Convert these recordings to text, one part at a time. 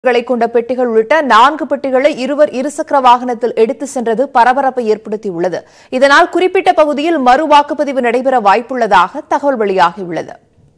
களை கொண்ட பெட்டிகள் உள்ளிட்ட நான்கு பெட்டிகளை இருவர் இருசக்கர வாகனத்தில் எடுத்து சென்றது பரபரப்பை ஏற்படுத்தியுள்ளது இதனால் குறிப்பிட்ட பகுதியில் மறு வாக்குப்பதிவு நடைபெற வாய்ப்புள்ளதாக தகவல் வெளியாகியுள்ளது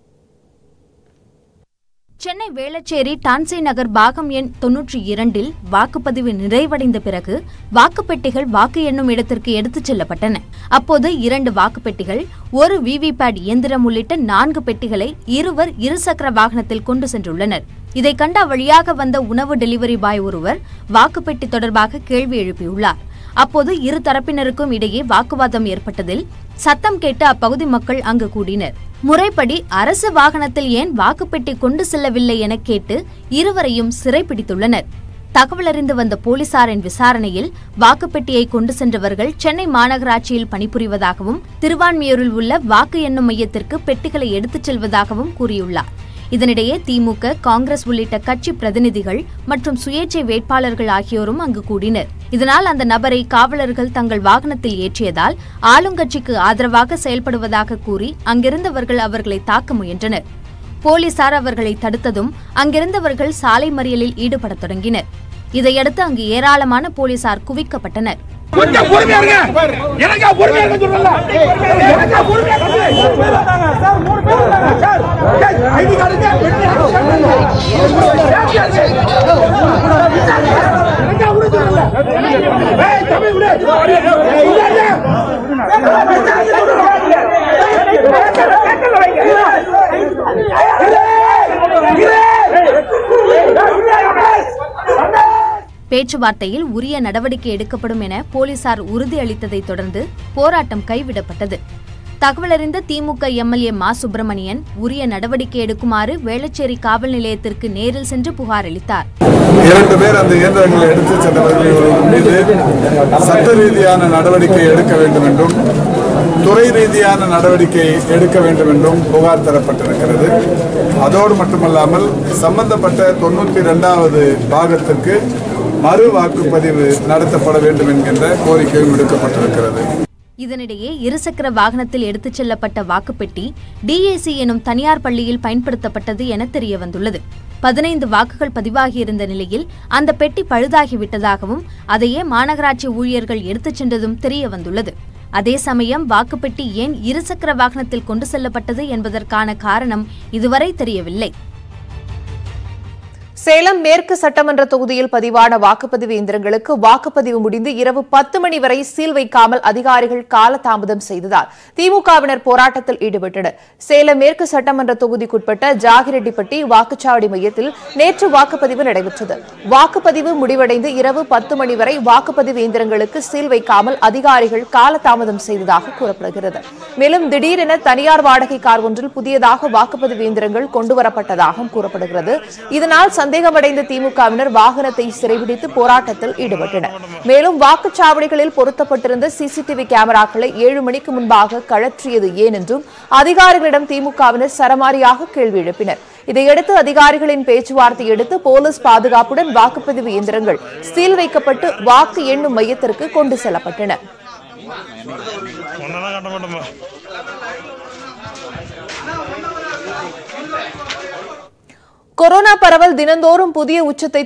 சென்னை வேளச்சேரி டான்சி நகர் பாகம் எண் தொன்னூற்றி இரண்டில் வாக்குப்பதிவு நிறைவடைந்த பிறகு வாக்குப்பெட்டிகள் வாக்கு எண்ணும் இடத்திற்கு எடுத்துச் செல்லப்பட்டன அப்போது இரண்டு வாக்குப்பெட்டிகள் ஒரு விவிபேட் இயந்திரம் உள்ளிட்ட நான்கு பெட்டிகளை இருவர் இருசக்கர வாகனத்தில் கொண்டு சென்றுள்ளனர் இதை கண்ட வழியாக வந்த உணவு டெலிவரி பாய் ஒருவர் வாக்குப்பெட்டி தொடர்பாக கேள்வி எழுப்பியுள்ளார் அப்போது இரு தரப்பினருக்கும் இடையே வாக்குவாதம் ஏற்பட்டதில் சத்தம் கேட்டு அப்பகுதி மக்கள் அங்கு கூடினர் முறைப்படி அரசு வாகனத்தில் ஏன் வாக்குப்பெட்டி கொண்டு செல்லவில்லை என கேட்டு இருவரையும் சிறைப்பிடித்துள்ளனர் தகவல் அறிந்து வந்த போலீசாரின் விசாரணையில் வாக்குப்பெட்டியை கொண்டு சென்றவர்கள் சென்னை மாநகராட்சியில் பணிபுரிவதாகவும் திருவான்மியூரில் உள்ள வாக்கு எண்ணும் மையத்திற்கு பெட்டிகளை எடுத்துச் செல்வதாகவும் கூறியுள்ளார் இதனிடையே திமுக காங்கிரஸ் உள்ளிட்ட கட்சி பிரதிநிதிகள் மற்றும் சுயேட்சை வேட்பாளர்கள் ஆகியோரும் அங்கு கூடினர் இதனால் அந்த நபரை காவலர்கள் தங்கள் வாகனத்தில் ஏற்றியதால் ஆளுங்கட்சிக்கு ஆதரவாக செயல்படுவதாக கூறி அங்கிருந்தவர்கள் அவர்களை தாக்க முயன்றனர் போலீசார் அவர்களை தடுத்ததும் அங்கிருந்தவர்கள் சாலை மறியலில் ஈடுபடத் தொடங்கினர் இதையடுத்து அங்கு ஏராளமான போலீசார் குவிக்கப்பட்டனர் கொஞ்சம் பொறுமையா இருங்க எனக்கா பொறுமையா இருக்க சொல்லல எனக்கா பொறுமையா இருக்க சார் மூணு பேர் இருந்தாங்க சார் ஐடி கார்டு எனக்கா விடு சொல்லல ஏய் தம்பி விடு ஏய், இல்ல இல்ல பேச்சுவார்த்தையில் உரிய நடவடிக்கை எடுக்கப்படும் என போலீசார் உறுதியளித்ததைத் தொடர்ந்து போராட்டம் கைவிடப்பட்டது தகவலறிந்த திமுக எம்எல்ஏ மா சுப்பிரமணியன் உரிய நடவடிக்கை எடுக்குமாறு வேளச்சேரி காவல் நிலையத்திற்கு நேரில் சென்று புகார் அளித்தார் இரண்டு பேர் அந்த இயந்திரங்களை எடுத்து சென்றவர்கள் மீது சட்ட ரீதியான நடவடிக்கை எடுக்க வேண்டும் என்றும் துறை ரீதியான நடவடிக்கை எடுக்க வேண்டும் என்றும் புகார் தரப்பட்டிருக்கிறது அதோடு மட்டுமல்லாமல் சம்பந்தப்பட்ட தொண்ணூத்தி இரண்டாவது பாகத்திற்கு மறு வாக்குப்பதிவு நடத்தப்பட வேண்டும் என்கின்ற கோரிக்கையும் விடுக்கப்பட்டிருக்கிறது இதனிடையே இருசக்கர வாகனத்தில் எடுத்துச் செல்லப்பட்ட வாக்குப்பெட்டி டிஏசி எனும் தனியார் பள்ளியில் பயன்படுத்தப்பட்டது என தெரியவந்துள்ளது பதினைந்து வாக்குகள் பதிவாகியிருந்த நிலையில் அந்த பெட்டி பழுதாகிவிட்டதாகவும் அதையே மாநகராட்சி ஊழியர்கள் எடுத்துச் சென்றதும் தெரியவந்துள்ளது அதே சமயம் வாக்குப்பெட்டி ஏன் இருசக்கர வாகனத்தில் கொண்டு செல்லப்பட்டது என்பதற்கான காரணம் இதுவரை தெரியவில்லை சேலம் மேற்கு சட்டமன்ற தொகுதியில் பதிவான வாக்குப்பதிவு இயந்திரங்களுக்கு வாக்குப்பதிவு முடிந்து இரவு பத்து மணி வரை சீல் வைக்காமல் அதிகாரிகள் காலதாமதம் செய்ததால் திமுகவினர் போராட்டத்தில் ஈடுபட்டனர் சேலம் மேற்கு சட்டமன்ற தொகுதிக்குட்பட்ட ஜாகிரெட்டிப்பட்டி வாக்குச்சாவடி மையத்தில் நேற்று வாக்குப்பதிவு நடைபெற்றது வாக்குப்பதிவு முடிவடைந்து இரவு பத்து மணி வரை வாக்குப்பதிவு இயந்திரங்களுக்கு சீல் வைக்காமல் அதிகாரிகள் காலதாமதம் செய்ததாக கூறப்படுகிறது மேலும் திடீரென தனியார் வாடகை கார் ஒன்றில் புதியதாக வாக்குப்பதிவு இயந்திரங்கள் கொண்டுவரப்பட்டதாகவும் கூறப்படுகிறது இதனால் சந்தேகமடைந்த திமுகவினர் வாகனத்தை சிறைபிடித்து போராட்டத்தில் ஈடுபட்டனர் மேலும் வாக்குச்சாவடிகளில் பொருத்தப்பட்டிருந்த சிசிடிவி கேமராக்களை ஏழு மணிக்கு முன்பாக கழற்றியது ஏன் என்றும் அதிகாரிகளிடம் திமுகவினர் சரமாரியாக கேள்வி எழுப்பினர் இதையடுத்து அதிகாரிகளின் பேச்சுவார்த்தை எடுத்து போலீஸ் பாதுகாப்புடன் வாக்குப்பதிவு இயந்திரங்கள் சீல் வைக்கப்பட்டு வாக்கு எண்ணும் மையத்திற்கு கொண்டு செல்லப்பட்டன ஒன்னெல்லாம் கட்ட மாட்டோமா கொரோனா பரவல் தினந்தோறும் புதிய உச்சத்தை